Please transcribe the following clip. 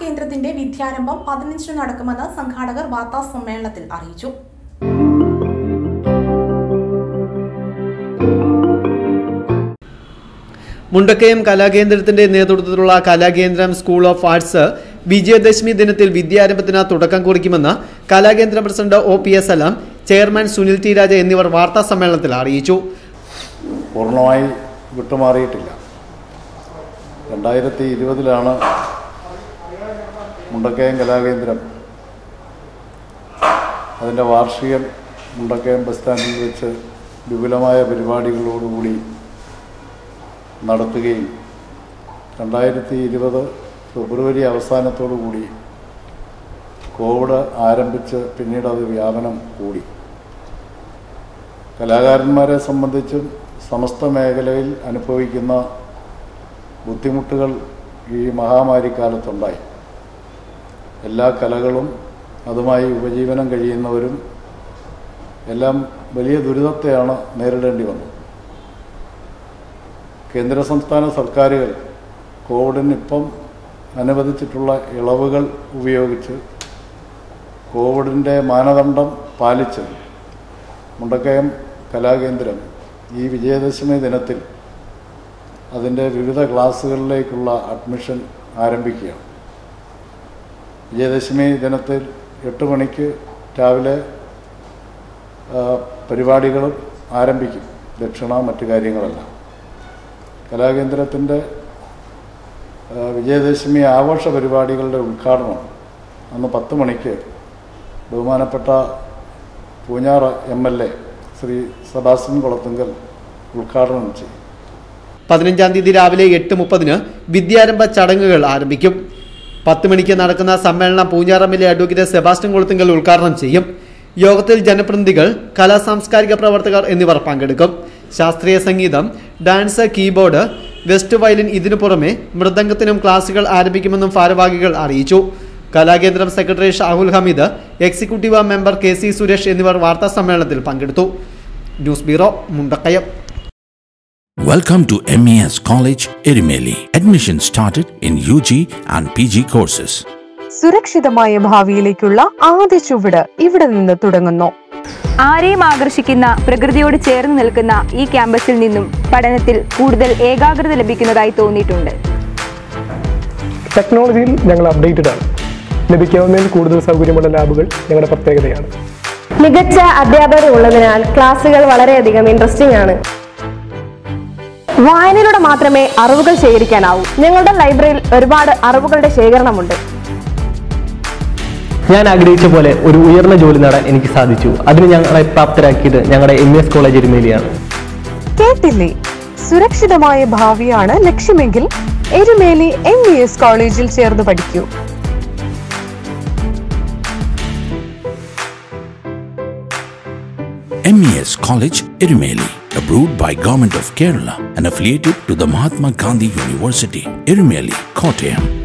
കലാകേന്ദ്രത്തിന്റെ വിദ്യാരംഭം പതിനഞ്ചിന് നടക്കുമെന്ന് സംഘാടകർ വാർത്താ സമ്മേളനത്തിൽ അറിയിച്ചു മുണ്ടക്കയം കലാകേന്ദ്രത്തിന്റെ നേതൃത്വത്തിലുള്ള Kalakendram school of arts Vijayadashami ദിനത്തിൽ വിദ്യാരംഭത്തിന് തുടക്കം കുറിക്കുമെന്ന് Kalakendram president O P S Alam chairman Sunil T Raja എന്നിവർ വാർത്താ സമ്മേളനത്തിൽ അറിയിച്ചു പൂർണ്ണമായി വിട്ടുമാറിയിട്ടില്ല രണ്ടായിരത്തി ഇരുപതിലാണ് മുണ്ടക്കയം കലാകേന്ദ്രം അതിൻ്റെ വാർഷികം മുണ്ടക്കയം ബസ് സ്റ്റാൻഡിൽ വെച്ച് വിപുലമായ പരിപാടികളോടുകൂടി നടത്തുകയും രണ്ടായിരത്തി ഇരുപത് ഫെബ്രുവരി അവസാനത്തോടു കൂടി കോവിഡ് ആരംഭിച്ച് പിന്നീട് അത് വ്യാപനം കൂടി കലാകാരന്മാരെ സംബന്ധിച്ചും സമസ്ത മേഖലയിൽ അനുഭവിക്കുന്ന ബുദ്ധിമുട്ടുകൾ ഈ മഹാമാരിക്കാലത്തുണ്ടായി എല്ലാ കലകളും അതുമായി ഉപജീവനം കഴിയുന്നവരും എല്ലാം വലിയ ദുരിതത്തെയാണ് നേരിടേണ്ടി വന്നത് കേന്ദ്ര സംസ്ഥാന സർക്കാരുകൾ കോവിഡിന് ഇപ്പം അനുവദിച്ചിട്ടുള്ള ഇളവുകൾ ഉപയോഗിച്ച് കോവിഡിൻ്റെ മാനദണ്ഡം പാലിച്ച് മുണ്ടക്കയം കലാകേന്ദ്രം ഈ വിജയദശമി ദിനത്തിൽ അതിൻ്റെ വിവിധ ക്ലാസ്സുകളിലേക്കുള്ള അഡ്മിഷൻ ആരംഭിക്കുകയാണ് വിജയദശമി ദിനത്തിൽ എട്ട് മണിക്ക് രാവിലെ ആ, പരിപാടികളും ആരംഭിക്കും ദക്ഷിണ മറ്റു കാര്യങ്ങളെല്ലാം കലാകേന്ദ്രത്തിൻ്റെ ആ, വിജയദശമി ആഘോഷ പരിപാടികളുടെ ഉദ്ഘാടനം അന്ന് പത്ത് മണിക്ക് ബഹുമാനപ്പെട്ട Poonjar M L A Shri സദാസിൻ കുളത്തുങ്കൽ ഉദ്ഘാടനം ചെയ്യും പതിനഞ്ചാം തീയതി രാവിലെ എട്ട് മുപ്പതിന് വിദ്യാരംഭ ചടങ്ങുകൾ ആരംഭിക്കും പത്ത് മണിക്ക് നടക്കുന്ന സമ്മേളനം പൂഞ്ഞാറമ്മിലെ അഡ്വക്കേറ്റ് സെബാസ്റ്റ്യൻ കൊളുത്തുങ്കൽ ഉദ്ഘാടനം ചെയ്യും യോഗത്തിൽ ജനപ്രതിനിധികൾ കലാ സാംസ്കാരിക പ്രവർത്തകർ എന്നിവർ പങ്കെടുക്കും ശാസ്ത്രീയ സംഗീതം ഡാൻസ് കീബോർഡ് വെസ്റ്റ് വയലിൻ ഇതിനു പുറമെ മൃദംഗത്തിനും ക്ലാസുകൾ ആരംഭിക്കുമെന്നും ഭാരവാഹികൾ അറിയിച്ചു Kalakendram secretary Shahul Hameed executive member K C Suresh എന്നിവർ വാർത്താ സമ്മേളനത്തിൽ പങ്കെടുത്തു news bureau Mundakayam Welcome to MES College, Erimeli. Admission started in UG and PG courses. സുരക്ഷിതമായ ഭാവിയിലേക്കുള്ള ആദ്യ ചുവട് ഇവിടെ നിന്ന് തുടങ്ങുന്നു ആരെയും ആകർഷിക്കുന്ന പ്രകൃതിയോട് ചേർന്ന് നിൽക്കുന്ന ഈ ക്യാമ്പസിൽ നിന്നും പഠനത്തിൽ കൂടുതൽ ഏകാഗ്രത ലഭിക്കുന്നതായി തോന്നിയിട്ടുണ്ട് ടെക്നോളജിയിൽ ഞങ്ങൾ അപ്ഡേറ്റഡ് ആണ് ലഭിക്കാവുന്നതിൽ കൂടുതൽ സൗകര്യമുള്ള ലാബുകൾ ഞങ്ങളുടെ പ്രത്യേകതയാണ് മികച്ച അധ്യാപകർ ഉള്ളതിനാൽ ക്ലാസുകൾ വളരെയധികം ഇൻട്രസ്റ്റിംഗ് ആണ് വായനയിലൂടെ മാത്രമേ അറിവുകൾ ശേഖരിക്കാനാവൂ ഞങ്ങളുടെ ലൈബ്രറിയിൽ ഒരുപാട് അറിവുകളുടെ ശേഖരണമുണ്ട് ഞാൻ ആഗ്രഹിച്ച പോലെ ഒരു ഉയർന്ന ജോലി നേടാൻ എനിക്ക് സാധിച്ചു അതിന് ഞങ്ങളെ പ്രാപ്തരാക്കിയത് ഞങ്ങളുടെ എം എസ് കോളേജ് എരുമേലിയാണ് കേട്ടില്ലേ സുരക്ഷിതമായ ഭാവിയാണ് ലക്ഷ്യമെങ്കിൽ എരുമേലി എം ഇ എസ് കോളേജിൽ ചേർന്ന് പഠിക്കൂ MES College, Erimeli. Approved by Government of Kerala and affiliated to the Mahatma Gandhi University, Erimeli, Kottayam.